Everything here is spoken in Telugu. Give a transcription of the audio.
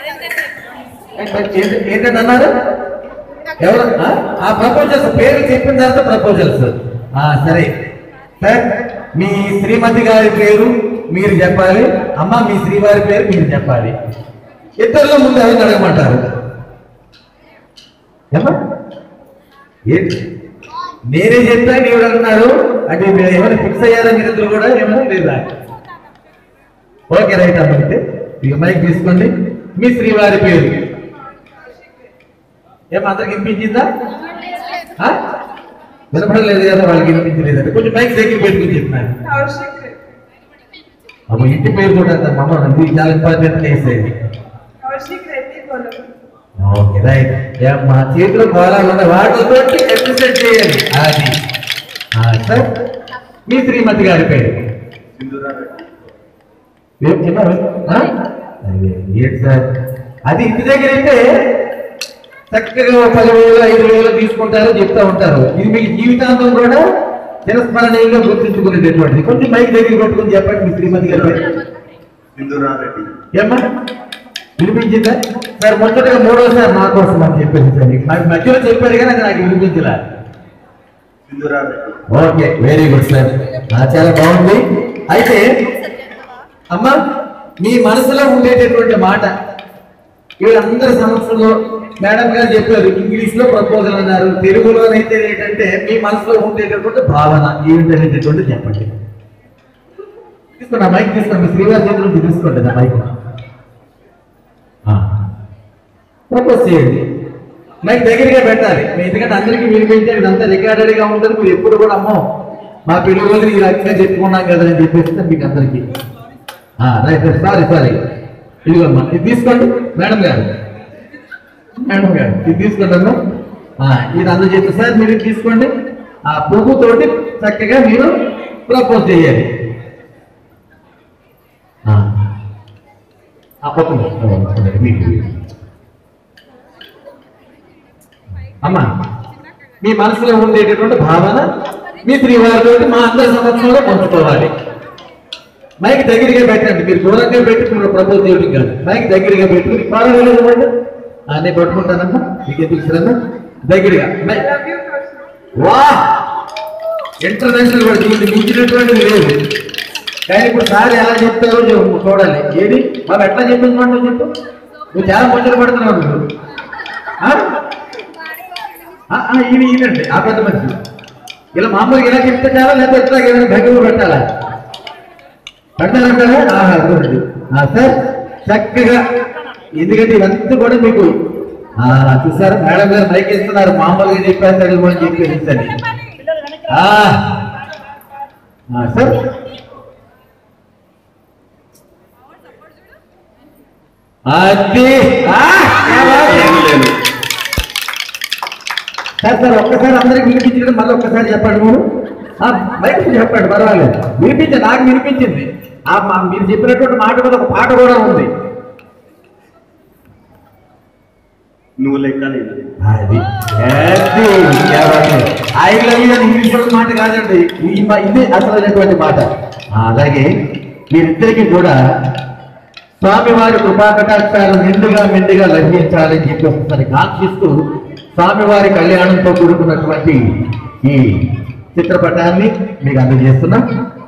ఏంటి- ఏంటంటే అన్నారు ఎవరు ఆ? ఆ ప్రపోజల్స్ పేరు చెప్పిన తర్వాత ప్రపోజల్స్ సరే సార్ మీ శ్రీమతి గారి పేరు మీరు చెప్పాలి అమ్మ మీ శ్రీవారి పేరు మీరు చెప్పాలి ఇద్దరిలో ముందు ఎవరిని అడగమంటారు ఏమ్మా ఏంటి నేనే చెప్తా నీవు అన్నాడు అంటే మీరు ఏమైనా ఫిక్స్ అయ్యారా మీరిద్దరు కూడా ఏమో లేదా ఓకే రైట్ అమ్మ అయితే ఇక మైక్ తీసుకోండి మీ శ్రీవారి పేరు ఏం అందరికి వినిపించిందా ఆ? వినపడలేదు కదా వాళ్ళకి వినిపించలేదు కొంచెం మైక్ దగ్గర పెట్టుకుని చెప్పినాను కౌశిక్ అమ్మ ఇంటి పేరు కూడా అంత మమ్మ ఇది చాలా ఇంపార్టెంట్ వేసేది కౌశిక్ రెడ్డి కొలువు ఓకే రైట్ మా చేతిలో కోలాలు ఉన్న వాటితో ఎక్సర్సైజ్ చేయాలి అది ఆ, సార్ మీ శ్రీమతి గారి పేరు ఏం చెప్పారు ఆ? అయ్యే, ఏంటి సార్ అది ఇంటి దగ్గర అయితే చక్కగా ఒక పదివేలు ఐదు వేలు తీసుకుంటారు చెప్తా ఉంటారు ఇది మీకు జీవితాంతం కూడా చిరస్మరణీయంగా గుర్తుంచుకునేటటువంటిది కొంచెం మైక్ దగ్గర పెట్టుకుని చెప్పండి మీ శ్రీమతి గారి పేరు సింధురారెడ్డి ఏమ్మా వినిపించిందా సార్ మొదటగా మూడోసారి నా కోసం అని చెప్పేసి సార్ నాకు మధ్యలో చెప్పారు కానీ అది నాకు వినిపించలే Sindhura Reddy okay very good sir చాలా బాగుంది అయితే అమ్మా మీ మనసులో ఉండేటటువంటి మాట వీళ్ళందరి సమక్షంలో మేడం గారు చెప్పారు ఇంగ్లీష్ లో ప్రపోజల్ అన్నారు తెలుగులోనైతే ఏంటంటే మీ మనసులో ఉండేటటువంటి భావన ఏమిటనేటటువంటి చెప్పండి తీసుకోండి ఆ మైక్ తీసుకోండి మీ శ్రీవారి చేతి నుంచి తీసుకోండి ఆ మైక్ ప్రపోజ్ చేయండి మైక్ దగ్గరగా పెట్టాలి మీ ఎందుకంటే అందరికీ వినిపించేది ఇదంతా రికార్డెడ్ గా ఉంటుంది మీరు ఎప్పుడు కూడా అమ్మో మా పిల్లలు ఈ రకంగా చెప్పుకున్నాం కదా అని చెప్పేస్తే మీకు అందరికీ రైట్ సారీ సారీ ఇదిగోమ్మా ఇది తీసుకోండి మేడం గారు మేడం గారు ఇది తీసుకోండి అమ్మా ఆ, ఇది అందరూ చెప్పి సార్ మీరు ఇది తీసుకోండి ఆ పువ్వుతోటి చక్కగా మీరు ప్రపోజ్ చేయాలి ఆ. ఆ, ఒక్క నిమిషం. ఆ, ఒక్క నిమిషం. మీకు అమ్మా మీ మనసులో ఉండేటటువంటి భావన మీ శ్రీవారితో మా అందరి సమక్షంలో పంచుకోవాలి మైక్ దగ్గరగా పెట్టండి మీరు దూరంగా పెట్టి మీరు ప్రపోజ్ చేయడం కాదు మైక్ దగ్గరగా పెట్టుకుని పాడలేదు ఇవ్వండి నేను పట్టుకుంటానమ్మా మీకు ఎందుకు ఇస్తారమ్మా దగ్గరగా మై- లవ్ యూ కౌశిక్ వా ఇంటర్నేషనల్ కూడా దీన్ని మించినటువంటిది లేదు కానీ ఇప్పుడు సార్ ఎలా చెప్తారో చూ- చూడాలి ఏది బాబు ఎట్లా చెప్పింది మాట నువ్వు చెప్పు నువ్వు చాలా ముచ్చట పడుతున్నావు నువ్వు ఆ? ఆ, ఆ, ఈయన ఈయనండి ఆ పెద్ద మనిషి ఇలా మామూలుగా ఇలా చెప్తే చాలా లేకపోతే ఎట్లా ఏదైనా భంగిమ పెట్టాలా పెట్టాలంటారా ఆహా చూడండి ఆ, సార్ చక్కగా ఎందుకంటే ఇవంతా కూడా మీకు ఆ, చూసారా మేడం గారు మైక్ ఇస్తున్నారు మామూలుగా చెప్పేస్తాడు అని చెప్పేసి అని. ఆ ఆ, సార్ అది ఆ, క్యా బాత్ హై. సార్ సార్ ఒక్కసారి అందరికి వినిపించడం మళ్ళీ ఒక్కసారి చెప్పండి మీరు ఆ, మైక్ మీద చెప్పండి పర్వాలేదు వినిపించింది నాకు వినిపించింది ఆ మా- మీరు చెప్పినటువంటి మాట మీద ఒక పాట కూడా ఉంది నువ్వు లెక్క నేను అది అది, క్యా బాత్ హై. I love you అని ఇంగ్లీష్ లో మాట కాదండి ఈ మా- ఇది అసలైనటువంటి మాట ఆ, అలాగే మీరిద్దరికి కూడా స్వామివారి కృపా కటాక్షాలు నిండుగా మెండుగా లభించాలని చెప్పి ఒకసారి కాంక్షిస్తూ స్వామివారి కళ్యాణంతో కూడుకున్నటువంటి ఈ చిత్రపటాన్ని మీకు అందజేస్తున్నాం